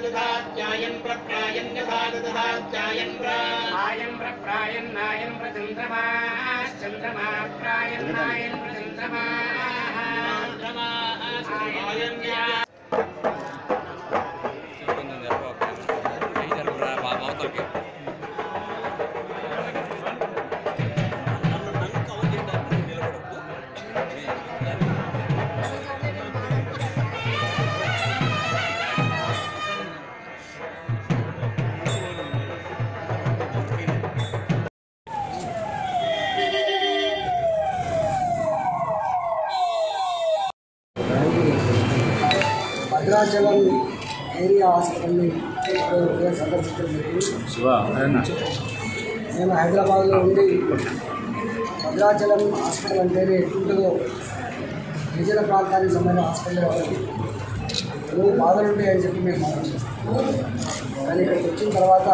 तथाध्यायन् प्रप्रायन् यथा तथाध्यायन् आयं प्रप्रायन्नायं प्रचन्द्रमाश्चन्द्रमा प्रायन्नायं प्रचन्द्रमाः భద్రాచలం ఏరియా హాస్పిటల్ని ఉదయం సందర్శించడం జరిగింది నేను హైదరాబాద్లో ఉండి భద్రాచలం హాస్పిటల్ అంటేనే ఎట్లుంటుందో గిరిజన ప్రాంతానికి సంబంధించిన హాస్పిటల్ కాబట్టి ఎన్నో బాధలు ఉంటాయని చెప్పి మేము మాట్లాడుతున్నాం కానీ ఇక్కడికి వచ్చిన తర్వాత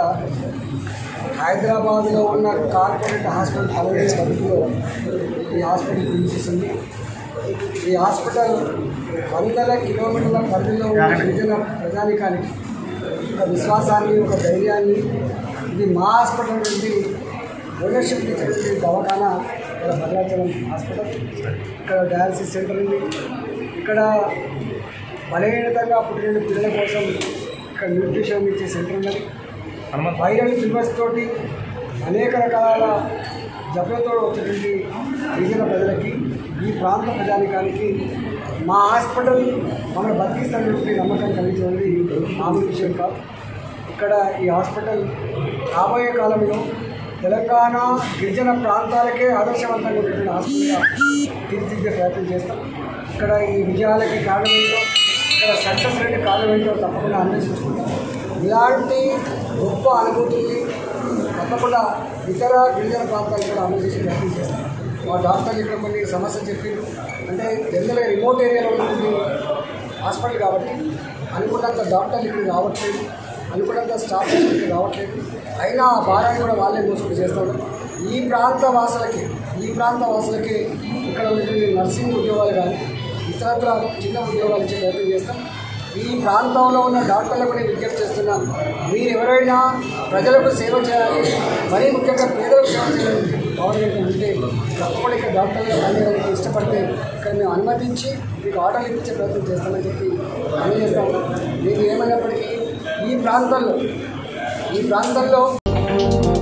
హైదరాబాద్లో ఉన్న కార్పొరేట్ హాస్పిటల్ పదహైదు పద్ధతిలో ఈ హాస్పిటల్ పనిచేస్తుంది ఈ హాస్పిటల్ వందల కిలోమీటర్ల పరిధిలో ఉన్న గిరిజన ప్రజానికానికి ఒక విశ్వాసాన్ని ఒక ధైర్యాన్ని ఇది మా హాస్పిటల్ నుండి ఓనర్షిప్ ఇచ్చినటువంటి దవాఖానా ఇక్కడ భద్రాచలం హాస్పిటల్ ఇక్కడ డయాలసిస్ సెంటర్ ఉంది ఇక్కడ బలహీనతంగా పుట్టిన పిల్లల కోసం ఇక్కడ న్యూట్రిషన్ ఇచ్చే సెంటర్ ఉన్నది వైరల్ ఫీవర్స్ తోటి అనేక రకాల జబ్బులతో వచ్చేటువంటి గిరిజన ప్రజలకి ఈ ప్రాంత ప్రజానికానికి మా హాస్పిటల్ మమ్మల్ని బతికిస్తున్నటువంటి నమ్మకం కలిగించినది మామూలు విషయం కాదు ఇక్కడ ఈ హాస్పిటల్ రాబోయే కాలంలో తెలంగాణ గిరిజన ప్రాంతాలకే ఆదర్శవంతంగా ఉన్నటువంటి హాస్పిటల్గా తీర్చిదిద్దే ప్రయత్నం చేస్తాం ఇక్కడ ఈ విజయాలకి కారణమేంటో ఇక్కడ సక్సెస్ రేట్ కారణమేంటో తప్పకుండా అన్వేషించుకుంటాం ఇలాంటి గొప్ప అనుభూతుల్ని తప్పకుండా ఇతర గిరిజన ప్రాంతాలు కూడా అమలు చేసే ప్రయత్నం చేస్తాం మా డాక్టర్లు ఇక్కడ కొన్ని సమస్యలు చెప్పిండ్రు అంటే జనరల్గా రిమోట్ ఏరియాలో ఉంటుంది హాస్పిటల్ కాబట్టి అనుకున్నంత డాక్టర్లు ఇక్కడికి రావట్లేదు అనుకున్నంత స్టాఫ్ ఇక్కడికి రావట్లేదు అయినా ఆ భారాన్ని కూడా వాళ్ళే మోసుకుంటూ చేస్తారు ఈ ప్రాంత వాసులకి ఈ ప్రాంత వాసులకి ఇక్కడ ఉన్నటువంటి నర్సింగ్ ఉద్యోగాలు కానీ ఇతరత్ర చిన్న ఉద్యోగాలు ఇచ్చే ప్రయత్నం చేస్తాం ఈ ప్రాంతంలో ఉన్న డాక్టర్లకు నేను విజ్ఞప్తి చేస్తున్నాను మీరు ఎవరైనా ప్రజలకు సేవ చేయాలి మరీ ముఖ్యంగా పేదలకు సేవ చేయాలి గవర్నమెంట్ ఉంటే తప్పకుండా ఇక్కడ డాక్టర్లు పనిచేయడానికి ఇష్టపడితే ఇక్కడ మేము అనుమతించి మీకు ఆర్డర్లు ఇప్పించే ప్రయత్నం చేస్తామని చెప్పి తెలియజేస్తాము మీకు ఏమైనప్పటికీ ఈ ప్రాంతంలో ఈ ప్రాంతంలో